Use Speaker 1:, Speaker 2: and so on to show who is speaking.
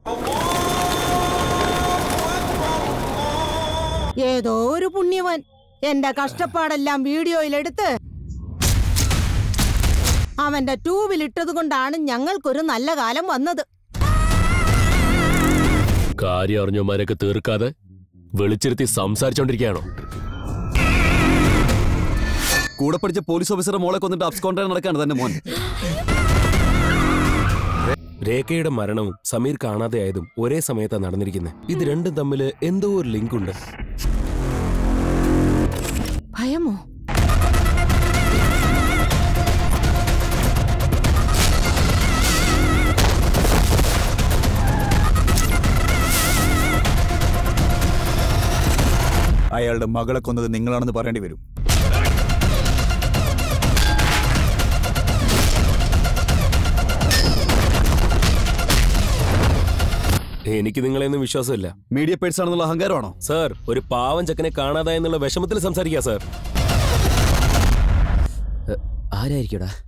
Speaker 1: ഏതോ ഒരു പുണ്യവൻ എന്റെ കഷ്ടപ്പാടെല്ലാം വീഡിയോയിലെടുത്ത് അവന്റെ ട്യൂബിലിട്ടത് കൊണ്ടാണ് ഞങ്ങൾക്കൊരു നല്ല കാലം വന്നത്
Speaker 2: കാര്യം അറിഞ്ഞവന്മാരൊക്കെ തീർക്കാതെ വിളിച്ചിരുത്തി സംസാരിച്ചോണ്ടിരിക്കുകയാണോ
Speaker 3: കൂടെ പഠിച്ച പോലീസ് ഓഫീസറുടെ മോളെ കൊന്നിട്ട് അബ്സ്കോണ്ടായി നടക്കാണ് തന്നെ മോൻ
Speaker 4: രേഖയുടെ മരണവും സമീർ കാണാതെയായതും ഒരേ സമയത്താണ് നടന്നിരിക്കുന്നത് ഇത് രണ്ടും തമ്മിൽ എന്തോ ഒരു ലിങ്ക് ഉണ്ട്
Speaker 1: ഭയമോ
Speaker 5: അയാളുടെ മകളെ കൊന്നത് നിങ്ങളാണെന്ന് പറയേണ്ടി വരും
Speaker 4: എനിക്ക് നിങ്ങളെയൊന്നും വിശ്വാസമില്ല
Speaker 3: മീഡിയ പേഴ്സ് ആണെന്നുള്ള അഹങ്കാരമാണോ
Speaker 4: സാർ ഒരു പാവം ചക്കനെ കാണാതായെന്നുള്ള വിഷമത്തിൽ സംസാരിക്കുക സാർ
Speaker 6: ആരായിരിക്കടാ